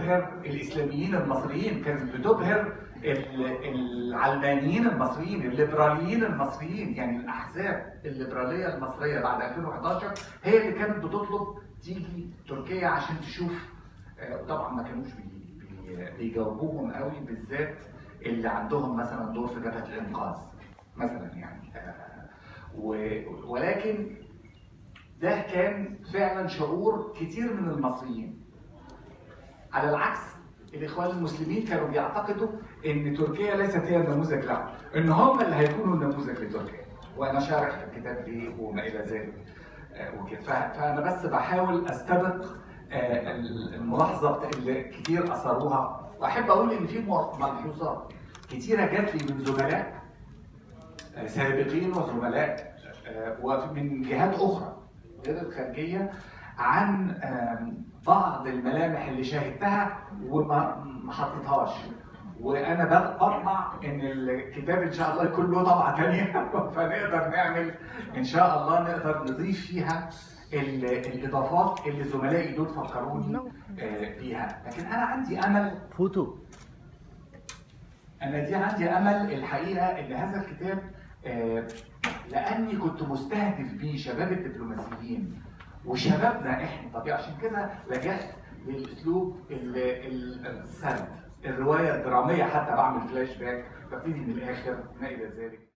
بتبهر الاسلاميين المصريين كانت بتبهر ال- العلمانيين المصريين الليبراليين المصريين يعني الاحزاب الليبراليه المصريه بعد 2011 هي اللي كانت بتطلب تيجي تركيا عشان تشوف آه، وطبعا ما كانوش بي- بي- بيجاوبوهم قوي بالذات اللي عندهم مثلا دور في جبهه الانقاذ مثلا يعني آه، و- ولكن ده كان فعلا شعور كتير من المصريين على العكس الاخوان المسلمين كانوا بيعتقدوا ان تركيا ليست هي النموذج لهم ان هم اللي هيكونوا النموذج لتركيا وانا شارح في الكتاب ليه وما الى ذلك آه، وكده ف- فانا بس بحاول استبق آه، الملاحظه اللي كتير اثروها واحب اقول ان في ملحوظات كتيره جات لي من زملاء آه، سابقين وزملاء آه، ومن جهات اخرى غير الخارجيه عن آم، بعض الملامح اللي شاهدتها وما ما حطيتهاش وانا بق- بطمع ان الكتاب ان شاء الله يكون له طبعه ثانيه فنقدر نعمل ان شاء الله نقدر نضيف فيها ال- الاضافات اللي زملائي دول فكروني آه، بيها لكن انا عندي امل فوتو انا دي عندي امل الحقيقه ان هذا الكتاب آه، لاني كنت مستهدف بيه شباب الدبلوماسيين وشبابنا احنا طب عشان كده لجأت للاسلوب ال- ال- السرد الروايه الدراميه حتى بعمل فلاش باك ببتدي من الاخر ما الى ذلك